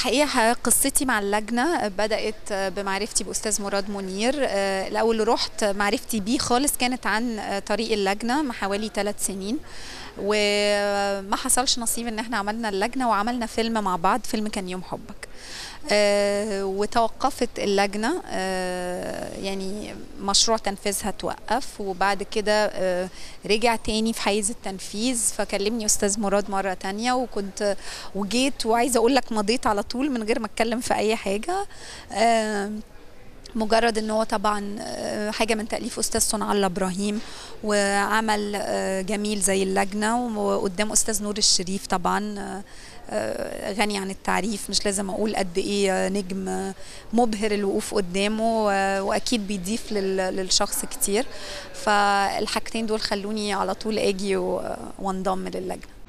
الحقيقة قصتي مع اللجنة بدأت بمعرفتي بأستاذ مراد منير آه، الأول رحت معرفتي بيه خالص كانت عن آه، طريق اللجنة من حوالي ثلاث سنين وما حصلش نصيب ان احنا عملنا اللجنة وعملنا فيلم مع بعض فيلم كان يوم حبك آه، وتوقفت اللجنة آه، يعني مشروع تنفيذها توقف وبعد كده آه، رجع تاني في حيز التنفيذ فكلمني أستاذ مراد مرة تانية وكنت وجيت وعايزة أقول لك مضيت على طول من غير ما أتكلم في أي حاجة آه، مجرد ان هو طبعا آه، حاجه من تاليف استاذ صنع الله ابراهيم وعمل آه، جميل زي اللجنه وقدام استاذ نور الشريف طبعا آه، آه، غني عن التعريف مش لازم اقول قد ايه آه، نجم آه، مبهر الوقوف قدامه آه، واكيد بيضيف لل- للشخص كتير فالحاجتين دول خلوني على طول اجي و- وانضم للجنه